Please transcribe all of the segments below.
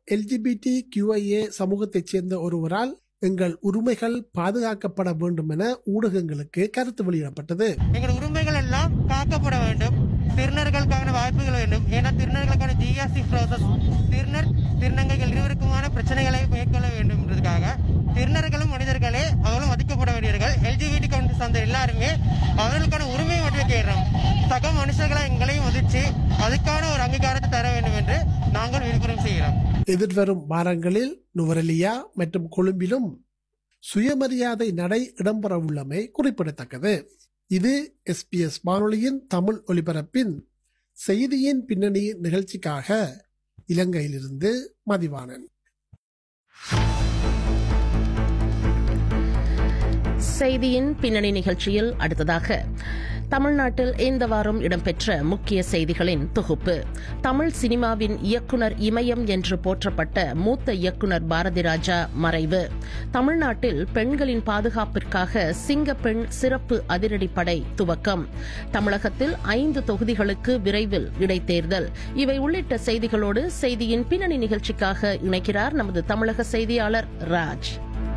LGBT QIA சமூகத்தைச் சேர்ந்த ஒருவரால் எங்கள் உரிமைகள் பாதுகாக்கப்பட வேண்டும் என ஊடகங்களுக்கு கருத்து வெளியிடப்பட்டது எங்கள் உரிமைகள் எல்லாம் காக்கப்பட வேண்டும் திருநர்களுக்கான வாய்ப்புகள் வேண்டும் ஏன்னா திருநர்களுக்கான ஜிஎஸ்டி ப்ராசஸ் திருநர் திருநங்கைகள் இருவருக்குமான பிரச்சனைகளை மேற்கொள்ள வேண்டும்ன்றதுக்காக திருநர்களும் மனிதர்களே அவர்களும் மதிக்கப்பட வேண்டியவர்கள் எல்ஜிபிடி கவுண்டி சார்ந்த எல்லாருமே அவர்களுக்கான உரிமையை மட்டும் கேடுறோம் சக மனுஷர்களை எங்களையும் மதிச்சு அதுக்கான ஒரு அங்கீகாரத்தை தர வேண்டும் என்று நாங்கள் விருப்பம் செய்கிறோம் எதிர்வரும் வாரங்களில் நுவரெலியா மற்றும் கொழும்பிலும் சுயமரியாதை நடை இடம்பெறவுள்ளமை குறிப்பிடத்தக்கது இது எஸ்பிஎஸ் வானொலியின் தமிழ் ஒலிபரப்பின் செய்தியின் பின்னணி நிகழ்ச்சிக்காக இலங்கையிலிருந்து மதிவாணன் செய்தியின் பின்னணி நிகழ்ச்சியில் அடுத்ததாக தமிழ்நாட்டில் இந்த வாரம் இடம்பெற்ற முக்கிய செய்திகளின் தொகுப்பு தமிழ் சினிமாவின் இயக்குனர் இமயம் என்று போற்றப்பட்ட மூத்த இயக்குனர் பாரதி ராஜா மறைவு தமிழ்நாட்டில் பெண்களின் பாதுகாப்பிற்காக சிங்கப்பெண் சிறப்பு அதிரடிப்படை துவக்கம் தமிழகத்தில் ஐந்து தொகுதிகளுக்கு விரைவில் இடைத்தேர்தல் இவை உள்ளிட்ட செய்திகளோடு செய்தியின் பின்னணி நிகழ்ச்சிக்காக இணைக்கிறார் நமது தமிழக செய்தியாளர் ராஜ்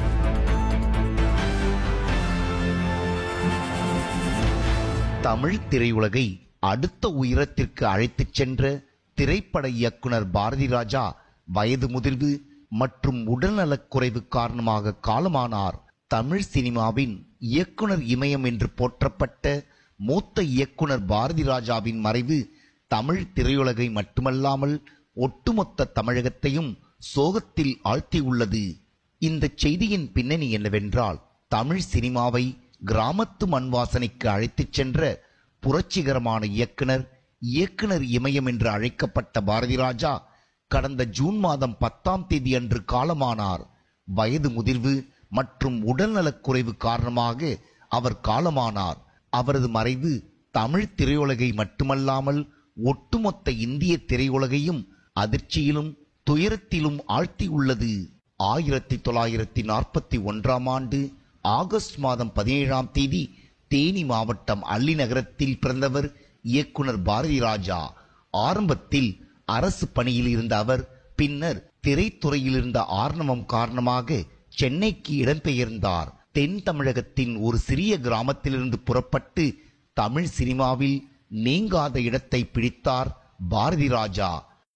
தமிழ் திரையுலகை அடுத்த உயரத்திற்கு அழைத்துச் சென்ற திரைப்பட இயக்குனர் பாரதி ராஜா வயது முதிர்வு மற்றும் உடல்நலக் குறைவு காரணமாக காலமானார் தமிழ் சினிமாவின் இயக்குனர் இமயம் என்று போற்றப்பட்ட மூத்த இயக்குனர் பாரதி ராஜாவின் மறைவு தமிழ் திரையுலகை மட்டுமல்லாமல் ஒட்டுமொத்த தமிழகத்தையும் சோகத்தில் ஆழ்த்தியுள்ளது இந்த செய்தியின் பின்னணி என்னவென்றால் தமிழ் சினிமாவை கிராமத்து மண் வாசனைக்கு அழைத்துச் சென்ற புரட்சிகரமான இயக்குனர் இயக்குனர் இமயம் என்று அழைக்கப்பட்ட பாரதி ராஜா கடந்த ஜூன் மாதம் பத்தாம் தேதி அன்று காலமானார் வயது முதிர்வு மற்றும் உடல்நலக் குறைவு காரணமாக அவர் காலமானார் அவரது மறைவு தமிழ் திரையுலகை மட்டுமல்லாமல் ஒட்டுமொத்த இந்திய திரையுலகையும் அதிர்ச்சியிலும் துயரத்திலும் ஆழ்த்தியுள்ளது ஆயிரத்தி தொள்ளாயிரத்தி நாற்பத்தி ஒன்றாம் ஆண்டு ஆகஸ்ட் மாதம் பதினேழாம் தேதி தேனி மாவட்டம் அள்ளி நகரத்தில் பிறந்தவர் இயக்குனர் பாரதி ராஜா ஆரம்பத்தில் அரசு பணியில் இருந்த அவர் பின்னர் திரைத்துறையில் இருந்த ஆர்ணவம் காரணமாக சென்னைக்கு இடம்பெயர்ந்தார் தென் தமிழகத்தின் ஒரு சிறிய கிராமத்திலிருந்து புறப்பட்டு தமிழ் சினிமாவில் நீங்காத இடத்தை பிடித்தார் பாரதி ராஜா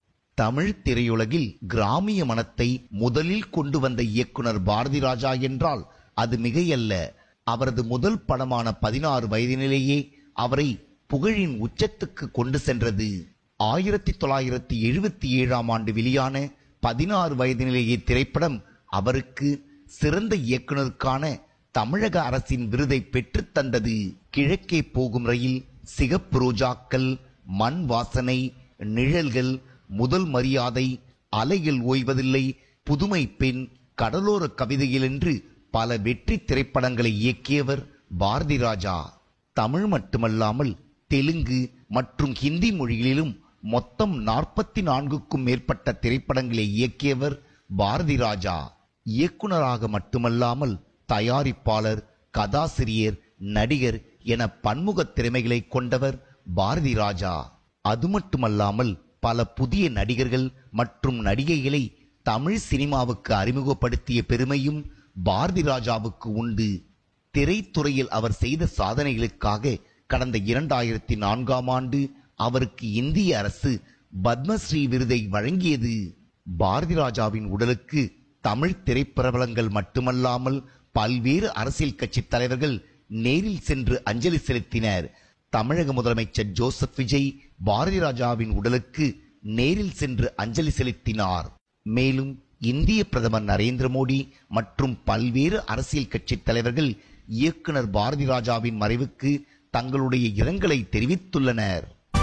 தமிழ் திரையுலகில் கிராமிய மனத்தை முதலில் கொண்டு வந்த இயக்குனர் பாரதி ராஜா என்றால் அது மிகையல்ல அவரது முதல் படமான பதினாறு வயதினிலேயே அவரை புகழின் உச்சத்துக்கு கொண்டு சென்றது ஆயிரத்தி தொள்ளாயிரத்தி எழுபத்தி ஏழாம் ஆண்டு வெளியான பதினாறு வயதினிலேயே திரைப்படம் அவருக்கு சிறந்த இயக்குனருக்கான தமிழக அரசின் விருதை பெற்றுத் தந்தது கிழக்கே போகும் ரயில் சிகப்பு ரோஜாக்கள் மண் வாசனை நிழல்கள் முதல் மரியாதை அலையில் ஓய்வதில்லை புதுமை பெண் கடலோர கவிதைகள் என்று பல வெற்றி திரைப்படங்களை இயக்கியவர் பாரதி ராஜா தமிழ் மட்டுமல்லாமல் தெலுங்கு மற்றும் ஹிந்தி மொழிகளிலும் மொத்தம் நாற்பத்தி நான்குக்கும் மேற்பட்ட திரைப்படங்களை இயக்கியவர் பாரதி ராஜா இயக்குனராக மட்டுமல்லாமல் தயாரிப்பாளர் கதாசிரியர் நடிகர் என பன்முக திறமைகளை கொண்டவர் பாரதி ராஜா அது மட்டுமல்லாமல் பல புதிய நடிகர்கள் மற்றும் நடிகைகளை தமிழ் சினிமாவுக்கு அறிமுகப்படுத்திய பெருமையும் பாரதி ராஜாவுக்கு உண்டு திரைத்துறையில் அவர் செய்த சாதனைகளுக்காக கடந்த இரண்டாயிரத்தி நான்காம் ஆண்டு அவருக்கு இந்திய அரசு பத்மஸ்ரீ விருதை வழங்கியது பாரதி ராஜாவின் உடலுக்கு தமிழ் திரைப்பிரபலங்கள் மட்டுமல்லாமல் பல்வேறு அரசியல் கட்சி தலைவர்கள் நேரில் சென்று அஞ்சலி செலுத்தினர் தமிழக முதலமைச்சர் ஜோசப் விஜய் பாரதி ராஜாவின் உடலுக்கு நேரில் சென்று அஞ்சலி செலுத்தினார் மேலும் இந்திய பிரதமர் நரேந்திர மோடி மற்றும் பல்வேறு அரசியல் கட்சி தலைவர்கள் இயக்குனர் பாரதி ராஜாவின் மறைவுக்கு தங்களுடைய இரங்கலை தெரிவித்துள்ளனர்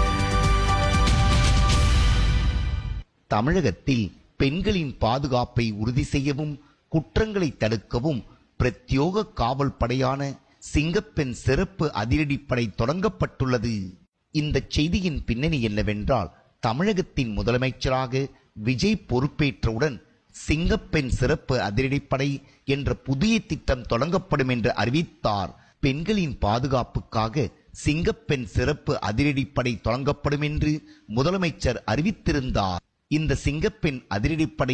தமிழகத்தில் பெண்களின் பாதுகாப்பை உறுதி செய்யவும் குற்றங்களை தடுக்கவும் பிரத்யோக காவல் படையான சிங்கப்பெண் சிறப்பு அதிரடிப்படை தொடங்கப்பட்டுள்ளது இந்த செய்தியின் பின்னணி என்னவென்றால் தமிழகத்தின் முதலமைச்சராக விஜய் பொறுப்பேற்றவுடன் சிங்கப்பெண் சிறப்பு அதிரடிப்படை என்ற புதிய திட்டம் தொடங்கப்படும் என்று அறிவித்தார் பெண்களின் பாதுகாப்புக்காக சிங்கப்பெண் சிறப்பு அதிரடிப்படை தொடங்கப்படும் என்று முதலமைச்சர் அறிவித்திருந்தார் இந்த சிங்கப்பெண் அதிரடிப்படை